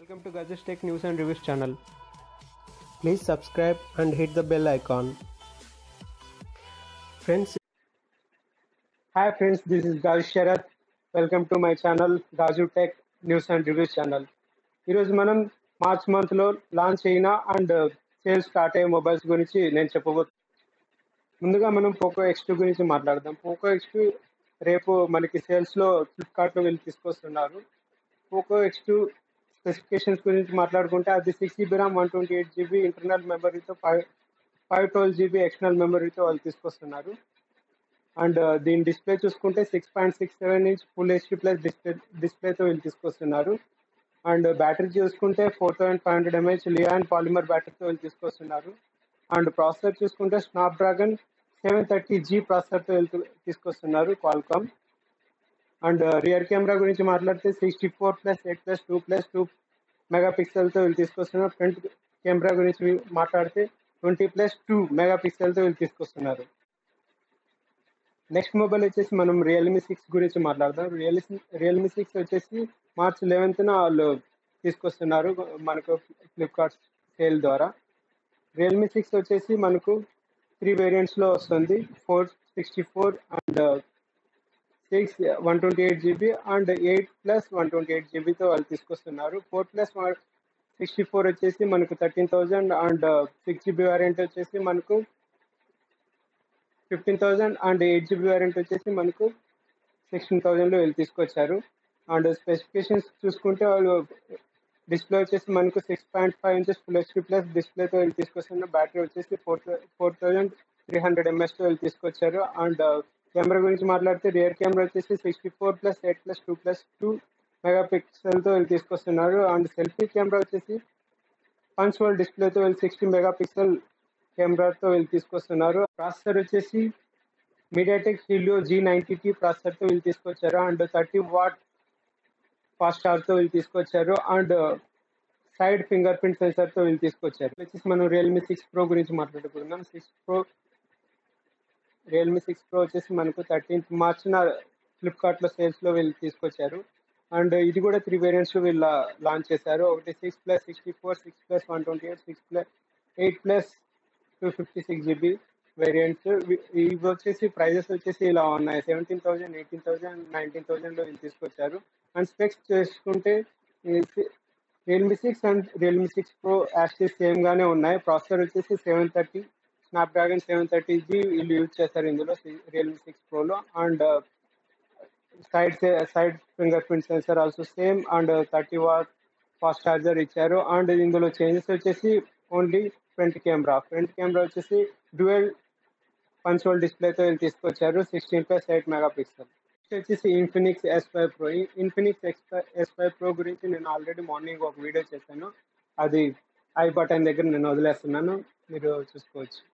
Welcome to Gadgets Tech News and Reviews channel. Please subscribe and hit the bell icon. Friends, hi friends, this is Gaj Sharath. Welcome to my channel Raju tech news and reviews channel ఈరోజు మనం March మంత్లో launch అయిన and sales start అయ్యే mobiles గురించి నేను చెప్పబో ముందుగా మనం Poco X two గురించి మాట్లాడదాం పోకో ఎక్స్ టూ రేపు మనకి సేల్స్లో ఫ్లిప్కార్ట్లో వీళ్ళు తీసుకొస్తున్నారు పోకో ఎక్స్ టూ స్పెసిఫికేషన్స్ గురించి మాట్లాడుకుంటే అది six GB RAM one twenty eight GB internal మెమరీతో five five twelve GB external మెమరీతో వాళ్ళు తీసుకొస్తున్నారు అండ్ దీని డిస్ప్లే చూసుకుంటే six point six seven inch full HD plus display డిస్ప్లేతో వీళ్ళు తీసుకొస్తున్నారు అండ్ బ్యాటరీ చూసుకుంటే four thousand five hundred m h li ion polymer బ్యాటరీతో వీళ్ళు తీసుకొస్తున్నారు అండ్ ప్రాసెసర్ చూసుకుంటే Snapdragon seven thirty G ప్రాసెసర్తో వీళ్ళు తీసుకొస్తున్నారు క్వాల్కామ్ అండ్ రియర్ కెమెరా గురించి మాట్లాడితే sixty four plus eight plus two plus two మెగా పిక్సెల్తో వీళ్ళు తీసుకొస్తున్నారు ఫ్రంట్ కెమెరా గురించి మాట్లాడితే ట్వంటీ ప్లస్ టూ మెగా పిక్సెల్తో వీళ్ళు తీసుకొస్తున్నారు నెక్స్ట్ మొబైల్ వచ్చేసి మనం రియల్మీ సిక్స్ గురించి మాట్లాడదాం రియల్మీ రియల్మీ సిక్స్ వచ్చేసి మార్చ్ లెవెన్త్న వాళ్ళు తీసుకొస్తున్నారు మనకు ఫ్లిప్కార్ట్ సేల్ ద్వారా రియల్మీ సిక్స్ వచ్చేసి మనకు త్రీ వేరియంట్స్లో వస్తుంది four sixty four and six one twenty eight GB and eight plus one twenty eight జీబీతో వాళ్ళు తీసుకొస్తున్నారు ఫోర్ ప్లస్ సిక్స్టీ ఫోర్ వచ్చేసి మనకు thirteen thousand and six GB variant వచ్చేసి మనకు fifteen thousand and eight GB variant వచ్చేసి మనకు sixteen థౌజండ్లో వీళ్ళు తీసుకొచ్చారు అండ్ స్పెసిఫికేషన్స్ చూసుకుంటే వాళ్ళు డిస్ప్లే వచ్చేసి మనకు six point five inches full HP plus డిస్ప్లేతో వీళ్ళు తీసుకొస్తున్న బ్యాటరీ వచ్చేసి four four thousand three hundred ఎంఎస్తో వీళ్ళు తీసుకొచ్చారు అండ్ కెమెరా గురించి మాట్లాడితే రియర్ కెమెరా వచ్చేసి sixty four plus eight plus two plus two మెగా పిక్సెల్తో వీళ్ళు తీసుకొస్తున్నారు అండ్ సెల్ఫీ కెమెరా వచ్చేసి పంచ్ వల్ డిస్ప్లేతో వీళ్ళు సిక్స్టీ మెగా పిక్సెల్ కెమెరాతో వీళ్ళు తీసుకొస్తున్నారు ప్రాసెసర్ వచ్చేసి MediaTek Helio G ninety T ప్రాసెసర్తో వీళ్ళు తీసుకొచ్చారు అండ్ థర్టీ వాట్ ఫాస్ట్ ఛార్జ్తో వీళ్ళు తీసుకొచ్చారు అండ్ సైడ్ ఫింగర్ ప్రింట్ సెన్సర్తో వీళ్ళు తీసుకొచ్చారు వచ్చేసి మనం రియల్మీ సిక్స్ ప్రో గురించి మాట్లాడుకుందాం six pro Realme six pro వచ్చేసి మనకు థర్టీన్త్ మార్చిన ఫ్లిప్కార్ట్లో సేల్స్లో వీళ్ళు తీసుకొచ్చారు అండ్ ఇది కూడా త్రీ వేరియంట్స్లో వీళ్ళు లాంచ్ చేశారు ఒకటి six plus sixty four six plus one twenty eight six plus eight plus two fifty six GB variants ఇవి వచ్చేసి ప్రైజెస్ వచ్చేసి ఇలా ఉన్నాయి seventeen thousand eighteen thousand nineteen థౌజండ్లో వీళ్ళు తీసుకొచ్చారు అండ్ స్పెక్స్ చేసుకుంటే Realme six and Realme six pro యాక్సిస్ సేమ్గానే ఉన్నాయి ప్రాసెసర్ వచ్చేసి seven thirty Snapdragon seven thirty G వీళ్ళు యూజ్ చేస్తారు ఇందులో రియల్మీ సిక్స్ ప్రోలో and side side fingerprint sensor also same and thirty watt fast charger ఇచ్చారు అండ్ ఇందులో చేంజెస్ వచ్చేసి only front camera front camera వచ్చేసి డ్యూయల్ పంచోల్ డిస్ప్లేతో వీళ్ళు తీసుకొచ్చారు sixteen plus eight megapixel వచ్చేసి Infinix S five pro Infinix X S five pro గురించి నేను ఆల్రెడీ మార్నింగ్ ఒక వీడియో చేశాను అది ఐ బటన్ దగ్గర నేను వదిలేస్తున్నాను మీరు చూసుకోవచ్చు